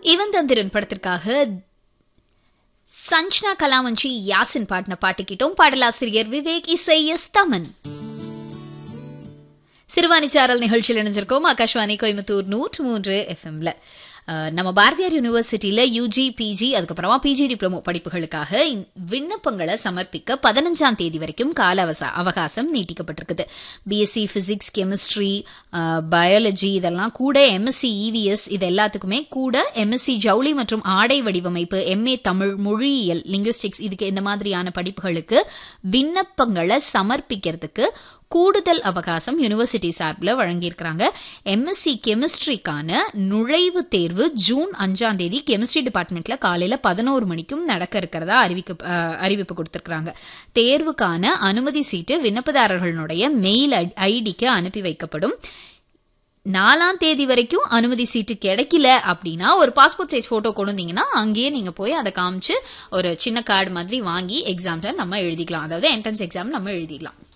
இவன் தந்திரன் படத்திற்காக சஞ்சனா கலாமஞ்சி யாசின் பாடின பாட்டு கிட்டோம் பாடலாசிரியர் விவேக் இசை எஸ் தமன் சிறுவாணிச்சாரல் நிகழ்ச்சியில் இணைஞ்சிருக்கோம் ஆகாஷ்வாணி கோயம்புத்தூர் நூற்று மூன்று எஃப்எம்ல நம்ம பாரதியார் யூனிவர்சிட்டியில யூஜி பிஜி அதுக்கப்புறமா பிஜி டிப்ளமோ படிப்புகளுக்காக இந்த விண்ணப்பங்களை சமர்ப்பிக்க பதினஞ்சாம் தேதி வரைக்கும் கால அவச அவகாசம் நீட்டிக்கப்பட்டிருக்குது பிஎஸ்சி பிசிக்ஸ் கெமிஸ்ட்ரி பயாலஜி இதெல்லாம் கூட எம்எஸ்சி இவிஎஸ் இது எல்லாத்துக்குமே கூட எம்எஸ்சி ஜவுளி மற்றும் ஆடை வடிவமைப்பு எம்ஏ தமிழ் மொழியியல் லிங்குவிஸ்டிக்ஸ் இதுக்கு இந்த மாதிரியான படிப்புகளுக்கு விண்ணப்பங்களை சமர்ப்பிக்கிறதுக்கு கூடுதல் அவகாசம் யூனிவர்சிட்டி சார்பில் வழங்கியிருக்கிறாங்க எம்எஸ்சி கெமிஸ்ட்ரிக்கான நுழைவு தேர்வு ஜூன் அஞ்சாம் தேதி கெமிஸ்ட்ரி டிபார்ட்மெண்ட்ல காலையில பதினோரு மணிக்கும் நடக்க இருக்கிறதா அறிவிக்க அறிவிப்பு கொடுத்திருக்கிறாங்க தேர்வுக்கான அனுமதி சீட்டு விண்ணப்பதாரர்களுடைய மெயில் ஐடிக்கு அனுப்பி வைக்கப்படும் நாலாம் தேதி வரைக்கும் அனுமதி சீட்டு கிடைக்கல அப்படின்னா ஒரு பாஸ்போர்ட் சைஸ் போட்டோ கொண்டு வந்தீங்கன்னா அங்கேயே நீங்க போய் அதை காமிச்சு ஒரு சின்ன கார்டு மாதிரி வாங்கி எக்ஸாம்ல நம்ம எழுதிக்கலாம் அதாவது என்ட்ரன்ஸ் எக்ஸாம் நம்ம எழுதிக்கலாம்